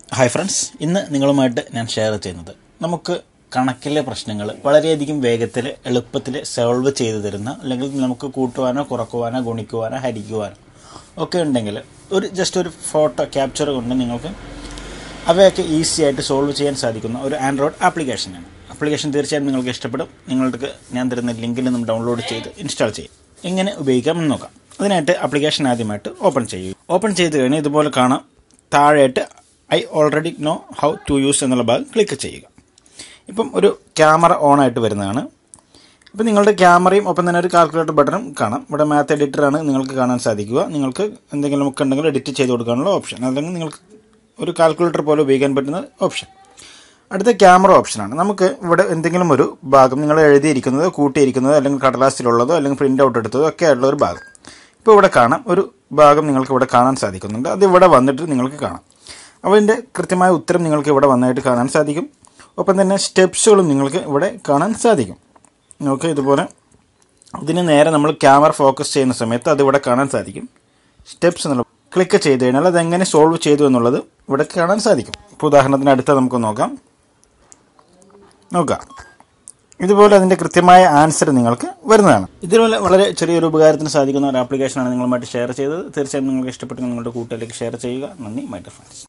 hi friends ഇന്ന് നിങ്ങളുമായിട്ട് ഞാൻ ഷെയർ ചെയ്യുന്നത് നമുക്ക് കണക്കിലെ പ്രശ്നങ്ങൾ വളരെയധികം വേഗത്തിൽ എളുപ്പത്തിൽ സോൾവ് ചെയ്തു തരുന്ന അല്ലെങ്കിൽ നമുക്ക് കൂട്ടുവാനോ കുറക്കുവാനോ ഗുണിക്കുവാനോ ഹരിക്കുവാനോ ഒക്കെ ഉണ്ടെങ്കിൽ ഒരു ജസ്റ്റ് ഒരു ഫോട്ടോ ക്യാപ്ചർ കൊണ്ട് നിങ്ങൾക്ക് അവയൊക്കെ ഈസി ആയിട്ട് സോൾവ് ചെയ്യാൻ സാധിക്കുന്ന ഒരു ആൻഡ്രോയിഡ് ആപ്ലിക്കേഷനാണ് ആപ്ലിക്കേഷൻ തീർച്ചയായും നിങ്ങൾക്ക് ഇഷ്ടപ്പെടും നിങ്ങൾക്ക് ഞാൻ തരുന്ന ലിങ്കിൽ നിന്നും ഡൗൺലോഡ് ചെയ്ത് ഇൻസ്റ്റാൾ ചെയ്യും എങ്ങനെ ഉപയോഗിക്കാമെന്ന് നോക്കാം അതിനായിട്ട് ആപ്ലിക്കേഷൻ ആദ്യമായിട്ട് ഓപ്പൺ ചെയ്യും ഓപ്പൺ ചെയ്ത് കഴിഞ്ഞാൽ ഇതുപോലെ കാണാം താഴെയായിട്ട് I already know how to use എന്നുള്ള ഭാഗം ക്ലിക്ക് ചെയ്യുക ഇപ്പം ഒരു ക്യാമറ ഓൺ ആയിട്ട് വരുന്നതാണ് ഇപ്പം നിങ്ങളുടെ ക്യാമറയും ഒപ്പം തന്നെ ഒരു കാൽക്കുലേറ്റർ ബട്ടണും കാണാം ഇവിടെ മാത്ത് എഡിറ്ററാണ് നിങ്ങൾക്ക് കാണാൻ സാധിക്കുക നിങ്ങൾക്ക് എന്തെങ്കിലും ഒക്കെ ഉണ്ടെങ്കിൽ എഡിറ്റ് ചെയ്ത് കൊടുക്കാനുള്ള ഓപ്ഷൻ അല്ലെങ്കിൽ നിങ്ങൾക്ക് ഒരു കാൽക്കുലേറ്റർ പോലെ ഉപയോഗിക്കാൻ പറ്റുന്ന ഓപ്ഷൻ അടുത്ത ക്യാമറ ഓപ്ഷനാണ് നമുക്ക് ഇവിടെ എന്തെങ്കിലും ഒരു ഭാഗം നിങ്ങൾ എഴുതിയിരിക്കുന്നതോ കൂട്ടിയിരിക്കുന്നതോ അല്ലെങ്കിൽ കടലാസിലുള്ളതോ അല്ലെങ്കിൽ പ്രിൻ്റ് ഔട്ട് എടുത്തതോ ഒക്കെ ആയിട്ടുള്ള ഒരു ഭാഗം ഇപ്പോൾ ഇവിടെ കാണാം ഒരു ഭാഗം നിങ്ങൾക്ക് ഇവിടെ കാണാൻ സാധിക്കുന്നുണ്ട് അത് ഇവിടെ വന്നിട്ട് നിങ്ങൾക്ക് കാണാം അപ്പോൾ ഇതിൻ്റെ കൃത്യമായ ഉത്തരം നിങ്ങൾക്ക് ഇവിടെ വന്നായിട്ട് കാണാൻ സാധിക്കും ഒപ്പം തന്നെ സ്റ്റെപ്സുകളും നിങ്ങൾക്ക് ഇവിടെ കാണാൻ സാധിക്കും നോക്കുക ഇതുപോലെ ഇതിന് നേരെ നമ്മൾ ക്യാമറ ഫോക്കസ് ചെയ്യുന്ന സമയത്ത് അത് ഇവിടെ കാണാൻ സാധിക്കും സ്റ്റെപ്സ് എന്നുള്ള ക്ലിക്ക് ചെയ്ത് കഴിഞ്ഞാൽ അതെങ്ങനെ സോൾവ് ചെയ്തു എന്നുള്ളത് ഇവിടെ കാണാൻ സാധിക്കും ഇപ്പോൾ ഉദാഹരണത്തിന് അടുത്ത നമുക്ക് നോക്കാം നോക്കാം ഇതുപോലെ അതിൻ്റെ കൃത്യമായ ആൻസർ നിങ്ങൾക്ക് വരുന്നതാണ് ഇതുപോലെ വളരെ ചെറിയൊരു ഉപകാരത്തിന് സാധിക്കുന്ന ഒരു ആപ്ലിക്കേഷനാണ് നിങ്ങളുമായിട്ട് ഷെയർ ചെയ്തത് തീർച്ചയായും നിങ്ങൾക്ക് ഇഷ്ടപ്പെട്ടെങ്കിൽ നിങ്ങളുടെ കൂട്ടുകാരിലേക്ക് ഷെയർ ചെയ്യുക നന്ദി മൈ ഫ്രണ്ട്സ്